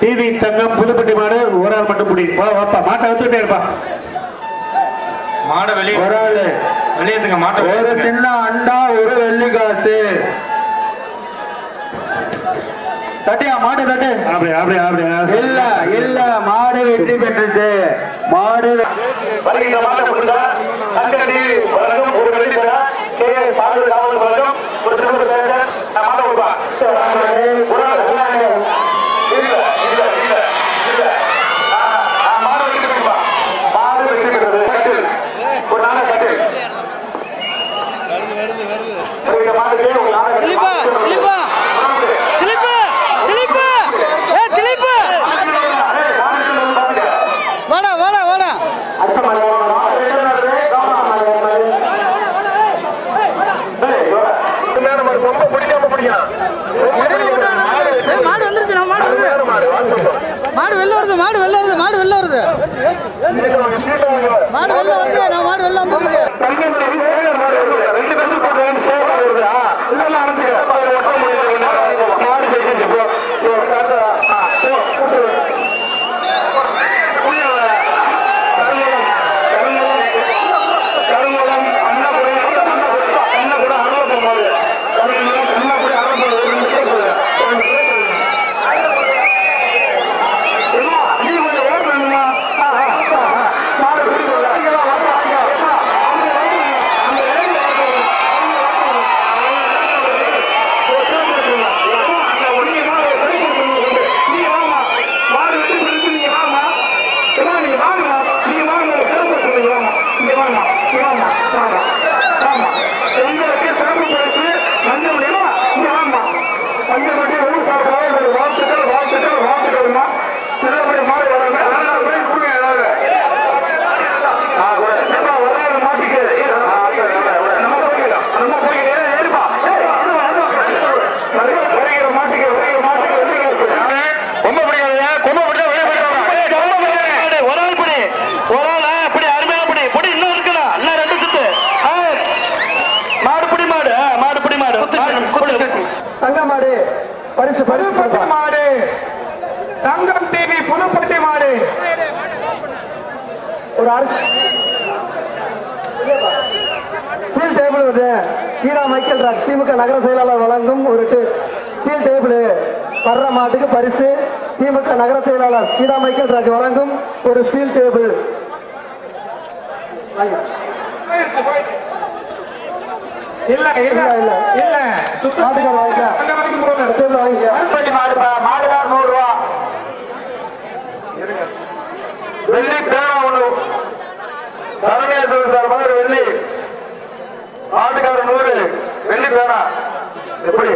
TV தங்கம் புதுப்பட்டி மாடு ஒரு ஆள் மட்டும் முடி வா வாப்பா மாட்டை வச்சுட்டே இருப்பா மாடை வெளியே ஒரு ஆளு வெளியேத்துங்க மாட்டை ஒரு வெளியேத்துங்க. சின்ன அண்டா ஒரு வெள்ளி காசு தட்டியா மாடு தட்டு அப்படியே அப்படியே அப்படியே இல்ல இல்ல மாடு வெற்றி பெற்றது மாடு வருகின்ற மாதம் முடிந்தா தங்கடி வழங்கும் ஒரு வெள்ளி பெற கே சாது காவல் வழங்கும் ஒரு சிறப்பு பேரர் மாதம் கொடுப்பா இல்ல இல்ல இல்ல இல்ல ஆ, ஆ, மாடு வெற்றி பெறுப்பா மாடு வெற்றி பெறுறது தட்டு ஒரு நாள தட்டு வருகின்ற மாட்டுக்கு ஒரு நாளை திலீப்பா திலீப்பா திலீப்பு திலீப்பு ஏ திலீப்பு வாடா வாடா வாடா ரொம்ப பிடிக்காம பிடிக்கும் ஏய், மாடு வந்துருச்சு நான் மாடு வருது மாடு வெளில வருது மாடு வெளில வருது மாடு வெளில வருது மாடு வெளில வருது நான் மாடு வெளில வந்துருக்கு வாழ்த்துக்கள் வாழ்த்துக்கள் வாழ்த்துக்கள்மா சிறப்பு மாறி வராங்க கொடுங்க ஏதாவது ரொம்ப பிடிக்காதீங்க கொம்ப பிடிச்சா வெளியே போயிட்டு ஒரு ஆள் பிடி ஒரு ஆள் ஆ, பிடி அருமையா பிடி பிடி இன்னும் இருக்கலாம் இன்னும் ரெண்டு சுத்து ஆ. மாடு பிடி மாடு ஆ, மாடு பிடி மாடு மாடு, குத்து. தங்க மாடு பரிசு பரிசு புதுப்பட்டி மாடு தங்கம் டிவி புதுப்பட்டி மாடு ஒரு அரசு ஸ்டீல் டேபிள் வருது ஈரா மைக்கேல் ராஜ் திமுக நகர செயலாளர் வழங்கும் ஒரு டி- ஸ்டீல் டேபிள் வர்ற மாட்டுக்கு பரிசு திமுக நகர செயலாளர் கீதா மைக்கேல் ராஜ் வழங்கும் ஒரு ஸ்டீல் டேபிள் இல்ல இல்ல இல்ல இல்ல சுத்தம் மாட்டுக்கார வாங்கிக்க அங்க வரைக்கும் போகணும் டேபிள் வாங்கிக்க புதுப்பட்டி மாடுப்பா மாடுகார் நூறு ரூபா வெள்ளி பேனா ஒண்ணு சரண்யேஸ்வரர் சார் மாதிரி வெள்ளி மாட்டுக்காரர் நூறு வெள்ளி பேனா எப்படி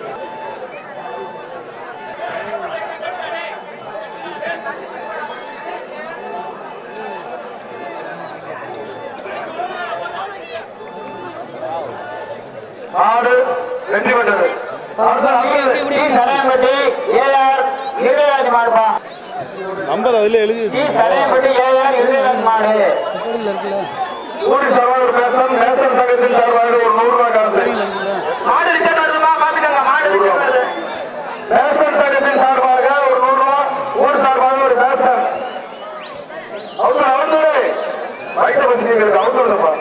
மாடு வெற்றி பெற்றது சரையம்பட்டி ஏஆர் இருதயராஜ் மாடுப்பா நம்பர் அதுல எழுதி ஜி சரையம்பட்டி ஏஆர் இருதயராஜ் மாடு ஊடி சர்வாகர் பேசம் நேசன் சங்கத்தின் சார்பாக ஒரு நூறு ரூபாய் காசு மாடு ரிட்டர்ன் வருதுமா பாத்துக்கோங்க மாடு ரிட்டர்ன் வருது நேசன் சங்கத்தின் சார்பாக ஒரு நூறு ரூபாய் ஊர் சார்பாக ஒரு பேசன் அவங்க அவங்க வயிற்று வச்சுக்கிறது அவங்க வருதுப்பா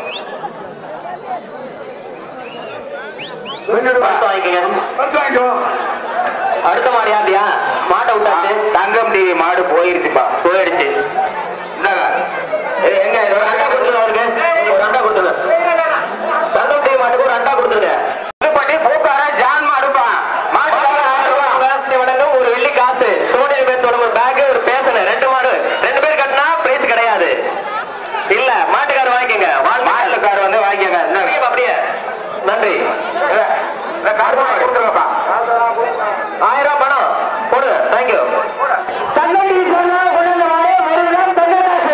வாங்கிக்கோ அடுத்த மாடு யாருயா மாட்டை விட்டாச்சு தங்கம் டிவி மாடு போயிருச்சுப்பா போயிடுச்சு இந்தாங்க. ஏய், எங்க ஒரு அண்டா கொடுத்துருங்க அவருக்கு ஒரு அண்டா கொடுத்துருங்க தங்கம் டிவி மாட்டுக்கு ஒரு அண்டா கொடுத்துருங்க புதுப்பட்டி பூக்கார ஜான் மாடுப்பா மாடு ஆயிரம் ரூபாய் வழங்கும் ஒரு வெள்ளி காசு சோனியா பேசோட ஒரு பேக் ஒரு பேசணும் ரெண்டு மாடு ரெண்டு பேர் கட்டினா பிரைஸ் கிடையாது இல்ல மாட்டுக்காரர் வாங்கிக்கங்க மாட்டுக்காரர் வந்து வாங்கிக்கங்க இந்தாங்க. அப்படியே நன்றி காசு கொடுத்துருங்கப்பா ஆயிரம் ரூபாய் பணம் போடு தேங்க்யூ தங்கடி சொன்னா கொண்டு வந்த மாடு ஒரு கிராம் தங்க காசு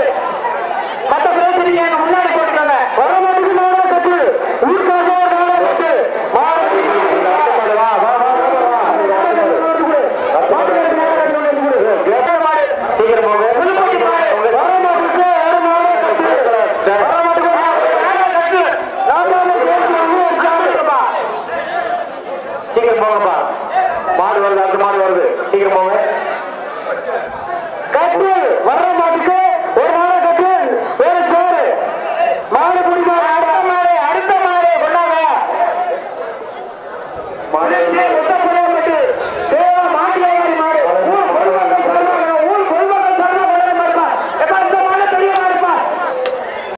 மத்த பேசுறீங்க முன்னாடி போட்டுக்கோங்க வர மாட்டுக்கு நாடா கட்டு ஊர் சார்பா நாடா கட்டு கட்டு வர்ற